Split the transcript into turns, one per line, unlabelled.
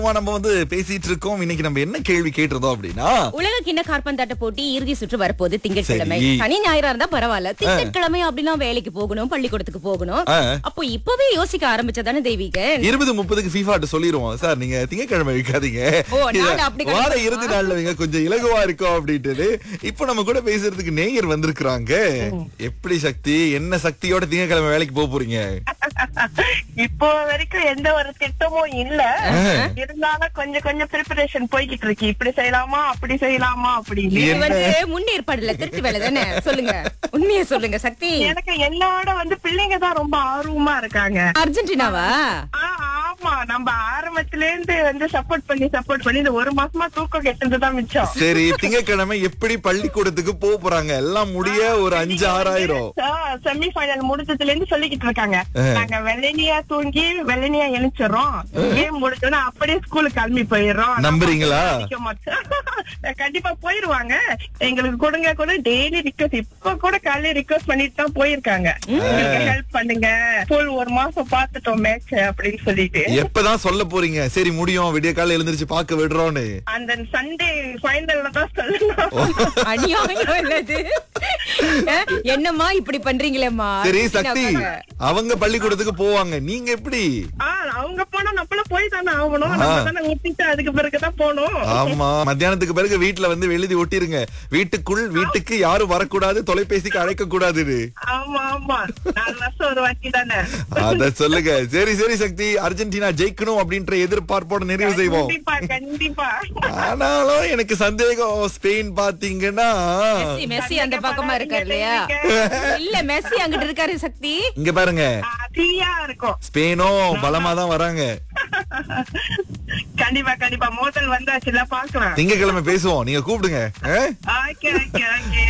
நம்ம வந்து பேசிட்டு இருக்கோம் இன்னைக்கு நம்ம என்ன கேள்வி கேட்டிருந்தோம் அப்படின்னா
உலக கிண்ண காற்பந்தாட்ட போட்டி இறுதி சுற்று வரப்போகுது திங்கட்கிழமை
சரி.
சனி ஞாயிறா இருந்தா பரவாயில்ல திங்கட்கிழமை அப்படின்னா வேலைக்கு போகணும் பள்ளிக்கூடத்துக்கு போகணும்
ஆ.
அப்போ இப்பவே யோசிக்க ஆரம்பிச்சதானே தெய்வீகன்
இருபது முப்பதுக்கு ஃபீஃபாட்டு சொல்லிருவோம் சார் நீங்க திங்கக்கிழமை வைக்காதீங்க
ஓ,
இத
நாளை அப்படி
வார
கணக்கு
இறுதி நாள்ல வைங்க கொஞ்சம் இலகுவா இருக்கும் அப்படின்ட்டு இப்போ நம்ம கூட பேசுறதுக்கு நேயர் வந்திருக்கிறாங்க எப்படி சக்தி என்ன சக்தியோட திங்கக்கிழமை வேலைக்கு போக போறீங்க
இப்போ வரைக்கும் எந்த ஒரு திட்டமும் இல்ல இருந்தாலும் கொஞ்சம் கொஞ்சம் ப்ரிப்பரேஷன் போய்கிட்டு இருக்கு இப்படி செய்யலாமா அப்படி செய்யலாமா அப்படின்னு
இது வந்து முன்னேற்பாடுல திருட்டு வேலை தானே சொல்லுங்க உண்மையை சொல்லுங்க சக்தி
எனக்கு என்னோட வந்து பிள்ளைங்க தான் ரொம்ப ஆர்வமா இருக்காங்க
அர்ஜென்டினாவா
ஆ, ஆமா நம்ம ஆரம்பத்துல இருந்து வந்து சப்போர்ட் பண்ணி சப்போர்ட் பண்ணி இந்த ஒரு மாசமா தூக்கம் கெட்டதுதான் மிச்சம்
சரி திங்கக்கிழமை எப்படி பள்ளிக்கூடத்துக்கு போக போறாங்க எல்லாம் முடிய ஒரு அஞ்சு ஆறாயிரம்
செமி ஃபைனல் முடிஞ்சதுல இருந்து சொல்லிக்கிட்டு இருக்காங்க நாங்க வெள்ளனியா தூங்கி வெள்ளனியா எழுச்சிடுறோம் கேம் முடிச்சோன்னா அப்படியே ஸ்கூலுக்கு கிளம்பி போயிடுறோம்
நம்புறீங்களா?
நிக்க மாட்டோம். கண்டிப்பா போயிருவாங்க எங்களுக்கு கொடுங்க கூட டெய்லி ரிக்வஸ்ட் இப்ப கூட காலையில ரிக்வஸ்ட் பண்ணிட்டு தான் போயிருக்காங்க ஹெல்ப் பண்ணுங்க ஃபுல் ஒரு மாசம் பாத்துட்டோம் மேட்ச் அப்படின்னு சொல்லிட்டு
எப்பதான் சொல்ல போறீங்க சரி முடியும் விடிய காலையில எழுந்திருச்சு பார்க்க விடுறோம்னு
அந்த சண்டே ஃபைனல்ல தான் சொல்லணும்
அநியாயம் இல்லது அஹ், என்னம்மா இப்படி பண்றீங்களேம்மா
சரி சக்தி
அர்ஜென்டினாவுக்காக.
அவங்க பள்ளிக்கூடத்துக்கு போவாங்க நீங்க எப்படி
ஆ, அவங்க போனா நம்மள போய் தானே ஆகணும் நம்ம தானே ஊட்டிட்டு அதுக்கு பிறகுதான் போகணும்
ஆமா மத்தியானத்துக்கு பிறகு வீட்ல வந்து எழுதி ஒட்டிருங்க வீட்டுக்குள் வீட்டுக்கு யாரும் வரக்கூடாது தொலைபேசிக்கு அழைக்க கூடாதுன்னு
ஆமா ஆமா நாலு வருஷம் ஒரு வாட்டி தானே
அத சொல்லுங்க சரி சரி சக்தி அர்ஜென்டினா ஜெயிக்கணும் அப்படின்ற எதிர்பார்ப்போட நிறைவு செய்வோம்
கண்டிப்பா கண்டிப்பா
ஆனாலும் எனக்கு சந்தேகம் ஸ்பெயின் பாத்தீங்கன்னா
மெஸ்ஸி மெஸ்ஸி அந்த பக்கமா இருக்காரு இல்லையா இல்ல மெஸ்ஸி அங்கிட்டு இருக்காரு சக்தி
இங்க பாருங்க
தீயா இருக்கும்
ஸ்பெயினும் பலமா தான் வராங்க
கண்டிப்பா கண்டிப்பா மோதல் வந்தாச்சுல பாக்கலாம்
திங்கக்கிழமை பேசுவோம் நீங்க கூப்பிடுங்க ஆ?
Okay okay okay